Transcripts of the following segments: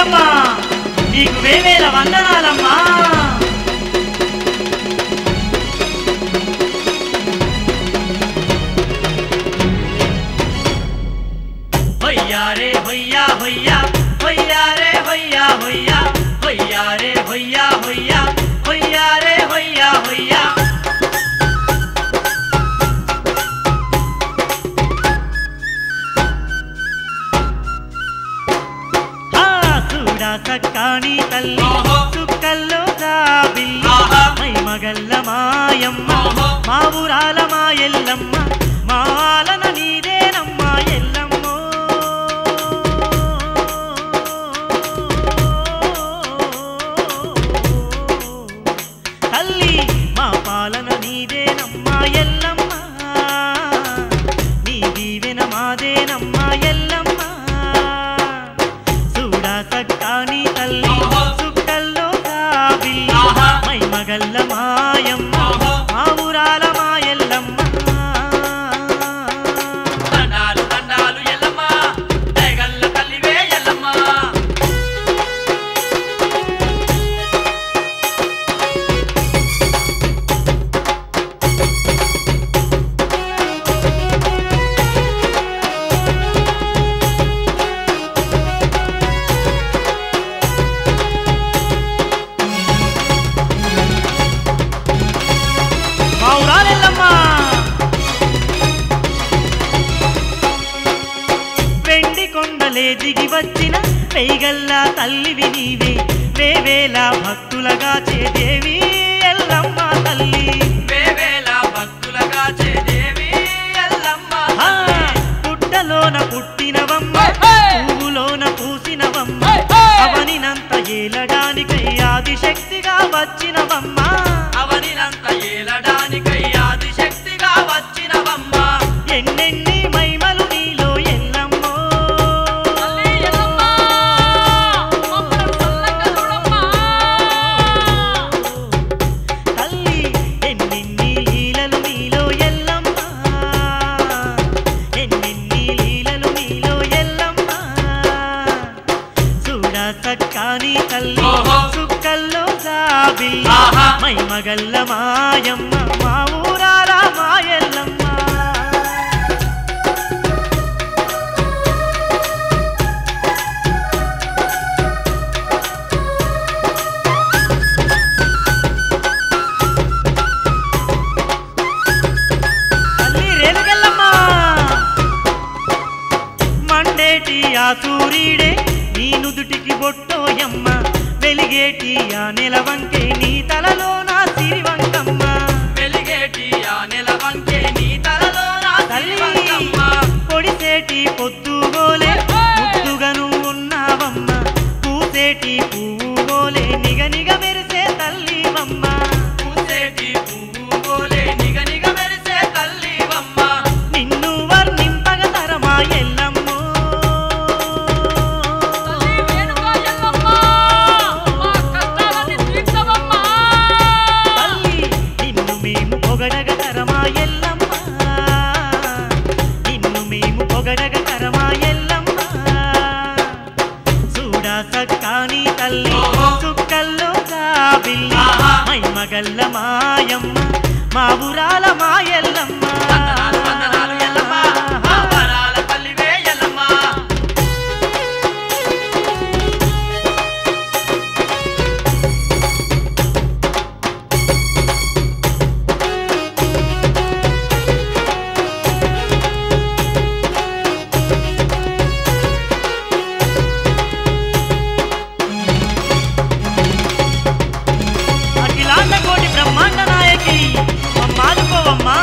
ఎల్లమ్మ నీకు వేవేల వందనాలమ్మా హొయ్యా రే హొయ్యా హొయ్యా హొయ్యా రే హొయ్యా హొయ్యా హొయ్యా రే హొయ్యా హొయ్యా హొయ్యా రే హొయ్యా హొయ్యా ఆ సూడా సక్కాని తల్లి ఓహో. సుక్కల్లో జాబిల్లి ఆహా. మై మగల్ల మాయమ్మ ఓహో. మా ఊరాల మా ఎల్లమ్మ మాలన నీదేనమ్మ ఎల్లమ్మో తల్లి మా పాలన నీదేనమ్మ ఎల్లమ్మ నీ దీవెన మాదేనమ్మ ఎల్లమ్మ చూడా సక్కాని తల్లి ఓహో. సుక్కల్లో జాబిల్లి ఆహా. మై మగల్ల మాయమ్మ ఓహో. మా ఊరాల మా ఎల్లమ్మ దండాలు దండాలు ఎల్లమ్మ దయగల్ల తల్లివే ఎల్లమ్మ మా ఊరాల ఎల్లమ్మ వెండి కొండలే దిగి వచ్చిన పెయ్యగల్లా తల్లివి నీవే వేవేల భక్తులగా చేదేవి ఎల్లమ్మ తల్లి వేవేల భక్తులగా చేదేవి ఎల్లమ్మ ఆ, తల్లి. పుట్టలోన పుట్టినవమ్మ హే, హే! పువ్వులోన పూసినవమ్మ హే, హే! అవనినంత ఏలడానికై ఆదిశక్తిగా వచ్చినవమ్మ అవనినంత ఏలడానికై ఆదిశక్తిగా వచ్చినవమ్మ ఎన్నెన్ని మైమలు నీలో ఎల్లమ్మో తల్లి ఎల్లమ్మ మమ్మల్ని చల్లగా చూడమ్మ తల్లి ఎన్నెన్ని లీలలు నీలో ఎల్లమ్మ ఎన్నెన్ని లీలలు నీలో ఎల్లమ్మ చూడ సక్కాని తల్లి ఓహో. సుక్కల్లో జాబిల్లి ఆహా. మై మగల్ల మాయమ్మ మా ఊరాల మాయల్లమ్మ తల్లి రేణుకెళ్ళమ్మ మండేటి ఆ సూర్యుడే నీ నుదుటికి బొట్టోయమ్మ వెలిగేటి ఆ నెలవంకే నీ తలలో నా సిరివంకమ్మ వెలిగేటి ఆ నెలవంకే నీ తలలో నా తల్లి సిరివంకమ్మ. పొడిసేటి పొద్దుగోలే ముద్దుగను ఉన్నావమ్మ పూసేటి పువ్వు గోలే నిగ నిగ మెరిసే తల్లివమ్మ పూసేటి పువ్వు పోలే నిగ నిగ మెరిసే తల్లివమ్మ. నిన్ను వర్ణింపగ తరమా ఎల్లమ్మో తల్లి వేణుగా ఎల్లమ్మ, మా కష్టాలన్నీ తీర్చవమ్మ. తల్లి నిన్ను మేము పొగడగ తరమా ఎల్లమ్మ నిన్ను మేము పొగడగ తరమా ఎల్లమ్మ చూడా సక్కాని తల్లి ఓహో. చుక్కల్లో జాబిల్లి ఆహా. మై మగల్ల మాయమ్మ మా ఊరాల మాయల్లమ్మ వందనాలు వందనాలు ఎల్లమ్మ, మా వరాల తల్లివే ఎల్లమ్మ. అఖిలాండ కోటి బ్రహ్మాండ నాయకి మమ్మాదుకోవమ్మా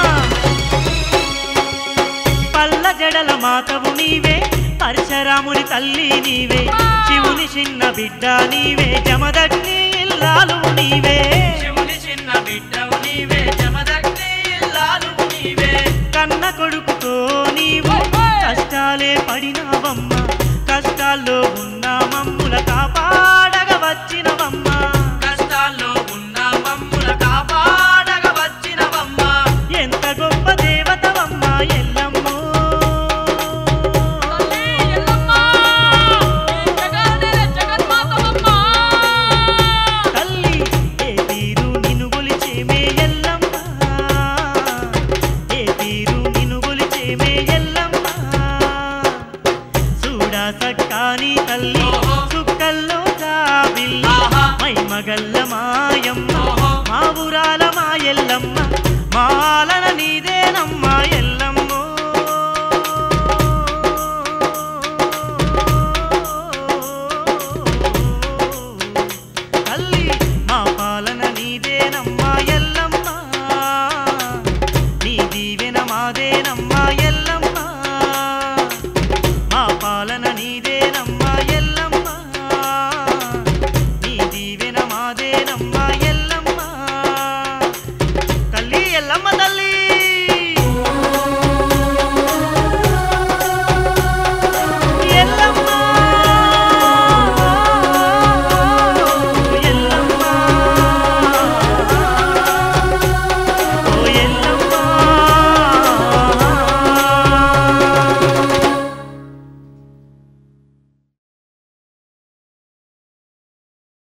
పల్ల జడల మాతవు నీవే పరశరాముని తల్లి నీవే శివుని చిన్న బిడ్డ నీవే జమదగ్ని ఇల్లాలు నీవే శివుని చిన్న బిడ్డవు నీవే, జమదగ్ని ఇల్లాలు నీవే. కన్న కొడుకుతో నీవు కష్టాలే పడినావమ్మ కష్టాల్లో ఉన్న మమ్ముల కాపాడగ వచ్చినవమ్మ కష్టాల్లో ఉన్న మమ్ముల కాపాడగ వచ్చినవమ్మ. ఎంత గొప్ప దేవతవమ్మ ఎల్లమ్మో తల్లి ఎల్లమ్మ, ఈ జగదేక జగన్మాత దుర్గమ్మ